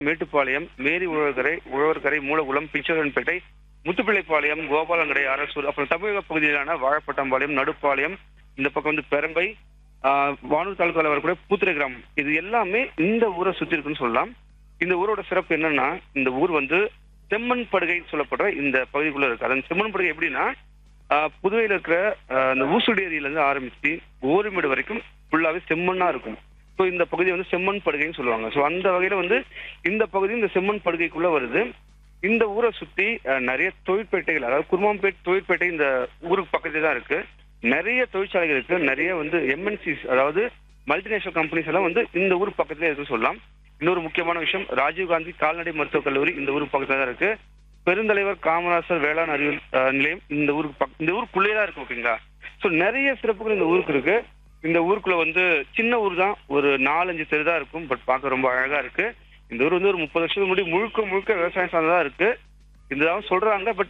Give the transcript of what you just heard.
மேட்டுப்பாளையம் மேரி உழவர்கரை உழவர்கரை மூலகுளம் பிச்சரன்பேட்டை முத்துப்பிள்ளைப்பாளையம் கோபாலங்கடை அரசூர் அப்புறம் தமிழக பகுதியிலான வாழப்பட்டம்பாளையம் நடுப்பாளையம் இந்த பக்கம் வந்து பெரம்பை ஆஹ், வானூர் தாலுக்காவில் வரக்கூடிய பூத்துரை கிராமம் இது எல்லாமே இந்த ஊரை சுத்தி இருக்குன்னு சொல்லலாம் இந்த ஊரோட சிறப்பு என்னன்னா இந்த ஊர் வந்து செம்மண் படுகை சொல்லப்படுற இந்த பகுதிக்குள்ள இருக்கு அந்த செம்மண் படுகை எப்படின்னா ஆஹ், புதுவையில இருக்கிற ஆஹ், இந்த ஊசுடி ஏரியில இருந்து ஆரம்பிச்சு ஓரிமேடு வரைக்கும் ஃபுல்லாவே செம்மண்ணா இருக்கும் ஸோ இந்த பகுதி வந்து செம்மண் படுகைன்னு சொல்லுவாங்க ஸோ அந்த வகையில வந்து இந்த பகுதி இந்த செம்மண் படுகைக்குள்ள வருது இந்த ஊரை சுத்தி அஹ், நிறைய தொழிற்பேட்டைகள் அதாவது குருமாம்பேட் தொழிற்பேட்டை இந்த ஊருக்கு பக்கத்துல தான் இருக்கு நிறைய தொழிற்சாலைகள் இருக்கு நிறைய வந்து எம்என்சிஸ் அதாவது மல்டிநேஷனல் கம்பெனிஸ் எல்லாம் வந்து இந்த ஊர் பக்கத்துல இருக்குன்னு சொல்லலாம் இன்னொரு முக்கியமான விஷயம் ராஜீவ்காந்தி கால்நடை மருத்துவக் கல்லூரி இந்த ஊருக்கு பக்கத்துல தான் இருக்கு பெருந்தலைவர் காமராசர் வேளாண் அறிவியல் அஹ், நிலையம் இந்த ஊருக்கு பக்க இந்த ஊருக்குள்ளே தான் இருக்கு ஓகேங்களா ஸோ நிறைய சிறப்புகள் இந்த ஊருக்கு இருக்கு இந்த ஊருக்குள்ள வந்து சின்ன ஊர் தான் ஒரு நாலஞ்சு தெரு தான் இருக்கும் பட் பார்க்க ரொம்ப அழகா இருக்கு இந்த ஊர் வந்து ஒரு முப்பது வருஷத்துக்கு முன்னாடி முழுக்க முழுக்க விவசாயம் சார்ந்ததா இருக்கு இதுதான் சொல்றாங்க பட்